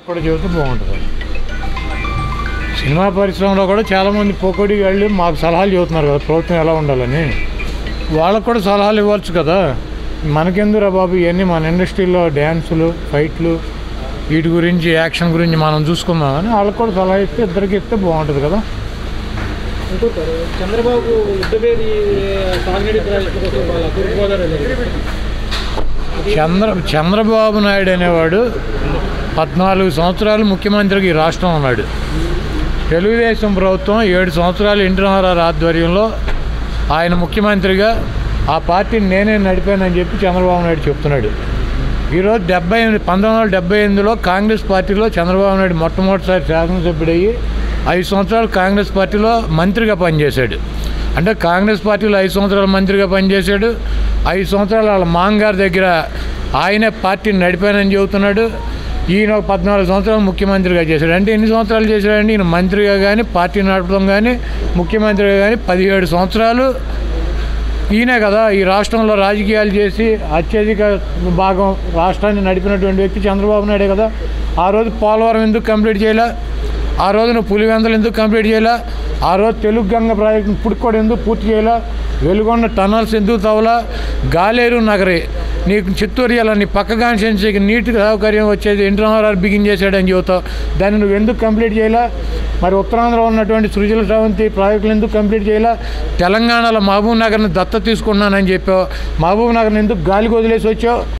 కూడా చెబితే బాగుంటుంది సినిమా పరిశ్రమలో కూడా చాలామంది పొక్కడి వాళ్ళు మాకు సలహాలు చెబుతున్నారు కదా ప్రభుత్వం ఎలా ఉండాలని వాళ్ళకు కూడా సలహాలు ఇవ్వచ్చు కదా మనకెందురా బాబు ఇవన్నీ మన ఇండస్ట్రీలో డ్యాన్సులు ఫైట్లు వీటి గురించి యాక్షన్ గురించి మనం చూసుకుందామని వాళ్ళకి కూడా సలహా ఇస్తే ఇద్దరికి ఇస్తే బాగుంటుంది కదా అనుకుంటారు చంద్రబాబు యుద్ధవేది సాగునీటి ప్రాజెక్టు కోసం వాళ్ళ తూర్పుగోదావరి వెళ్ళారు. చంద్ర చంద్రబాబు నాయుడు అనేవాడు పద్నాలుగు సంవత్సరాలు ముఖ్యమంత్రికి ఈ రాష్ట్రం ఉన్నాడు తెలుగుదేశం ప్రభుత్వం ఏడు సంవత్సరాలు ఎన్టీ రామారావు ఆధ్వర్యంలో ఆయన ముఖ్యమంత్రిగా ఆ పార్టీని నేనే నడిపానని చెప్పి చంద్రబాబు నాయుడు చెప్తున్నాడు ఈరోజు డెబ్బై ఎనిమిది పంతొమ్మిది వందల డెబ్బై ఎనిమిదిలో కాంగ్రెస్ పార్టీలో చంద్రబాబు నాయుడు మొట్టమొదటిసారి శాసనసభ్యుడయ్యి ఐదు సంవత్సరాలు కాంగ్రెస్ పార్టీలో మంత్రిగా పనిచేశాడు అంటే కాంగ్రెస్ పార్టీలో ఐదు సంవత్సరాలు మంత్రిగా పనిచేశాడు ఐదు సంవత్సరాలు వాళ్ళ మాంగారి దగ్గర ఆయనే పార్టీని నడిపానని చెబుతున్నాడు ఈయన ఒక పద్నాలుగు సంవత్సరాలు ముఖ్యమంత్రిగా చేశాడు అంటే ఎన్ని సంవత్సరాలు చేశాడంటే ఈయన మంత్రిగా కానీ పార్టీ నడపడం కానీ ముఖ్యమంత్రిగా కానీ పదిహేడు సంవత్సరాలు ఈయనే కదా ఈ రాష్ట్రంలో రాజకీయాలు చేసి అత్యధిక భాగం రాష్ట్రాన్ని నడిపినటువంటి వ్యక్తి చంద్రబాబు నాయుడే కదా ఆ రోజు పోలవరం ఎందుకు కంప్లీట్ చేయలే ఆ రోజున పులివెందలు ఎందుకు కంప్లీట్ చేయలే ఆ రోజు తెలుగు గంగ ప్రాజెక్టు ఇప్పుడు కూడా ఎందుకు పూర్తి చేయలే వెలుగొండ టనల్స్ ఎందుకు తవ్వలా గాలేరు నగరి నీకు చిత్తూరు ఇలా నీ పక్క కాన్స్టిట్యున్సీకి నీటి సౌకర్యం వచ్చేది ఎన్టీ రామారావు బిగిన్ చేశాడని చెబుతావు దాన్ని నువ్వు ఎందుకు కంప్లీట్ చేయలే మరి ఉత్తరాంధ్రలో ఉన్నటువంటి సృజల శ్రవంతి ప్రాజెక్టులు ఎందుకు కంప్లీట్ చేయలే తెలంగాణలో మహబూబ్ నగర్ని దత్త తీసుకున్నానని చెప్పావు మహబూబ్ నగర్ని ఎందుకు గాలికి వదిలేసి వచ్చావు